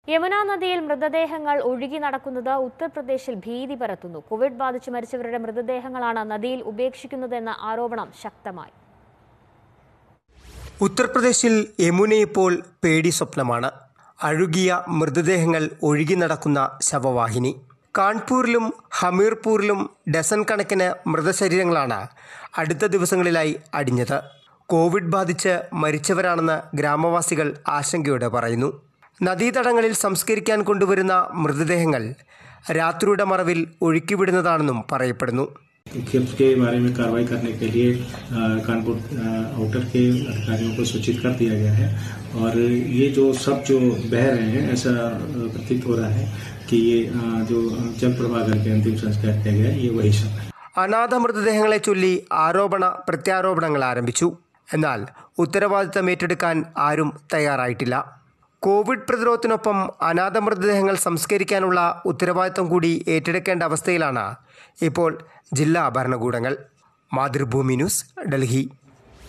യമുനാ നദിയിൽ മൃതദേഹങ്ങൾ ഒഴുകി നടക്കുന്നത് ഉത്തർപ്രദേശിൽ ഭീതി പരത്തുന്നു കോവിഡ് ബാധിച്ച് മരിച്ചവരുടെ മൃതദേഹങ്ങളാണ് നദിയിൽ ഉപേക്ഷിക്കുന്നതെന്ന ആരോപണം ശക്തമായി ഉത്തർപ്രദേശിൽ യമുന ഇപ്പോൾ പേടി സ്വപ്നമാണ് അഴുകിയ മൃതദേഹങ്ങൾ ഒഴുകി നടക്കുന്ന ശവവാഹിനി കാൺപൂരിലും ഹമീർപൂരിലും ഡസൻ കണക്കിന് മൃതശരീരങ്ങളാണ് അടുത്ത ദിവസങ്ങളിലായി അടിഞ്ഞത് കോവിഡ് ബാധിച്ച് മരിച്ചവരാണെന്ന് ഗ്രാമവാസികൾ ആശങ്കയോടെ പറയുന്നു നദീതടങ്ങളിൽ സംസ്കരിക്കാൻ കൊണ്ടുവരുന്ന മൃതദേഹങ്ങൾ രാത്രിയുടെ മറവിൽ ഒഴുക്കിവിടുന്നതാണെന്നും പറയപ്പെടുന്നു खेप्स के बारे में कार्रवाई करने के लिए अ, कानपुर अ, आउटर के अधिकारियों को सूचित कर दिया गया है और ये जो सब जो बह रहे हैं ऐसा अ, प्रतीत हो रहा है कि ये अ, जो जल प्रवाह करके अंतिम संस्कार किया गया है ये वही सब है അനാഥ മൃതദേഹങ്ങളെ ചൊല്ലി ആരോപണ പ്രത്യാരോപണങ്ങൾ ആരംഭിച്ചു എന്നാൽ ഉത്തരവാദിത്തം ഏറ്റെടുക്കാൻ ആരും തയ്യാറായിട്ടില്ല കോവിഡ് പ്രതിരോധത്തിനൊപ്പം അനാഥ മൃതദേഹങ്ങൾ സംസ്കരിക്കാനുള്ള ഉത്തരവാദിത്തം കൂടി ഏറ്റെടുക്കേണ്ട അവസ്ഥയിലാണ് ഇപ്പോൾ ജില്ലാ ഭരണകൂടങ്ങൾ മാതൃഭൂമി ന്യൂസ് ഡൽഹി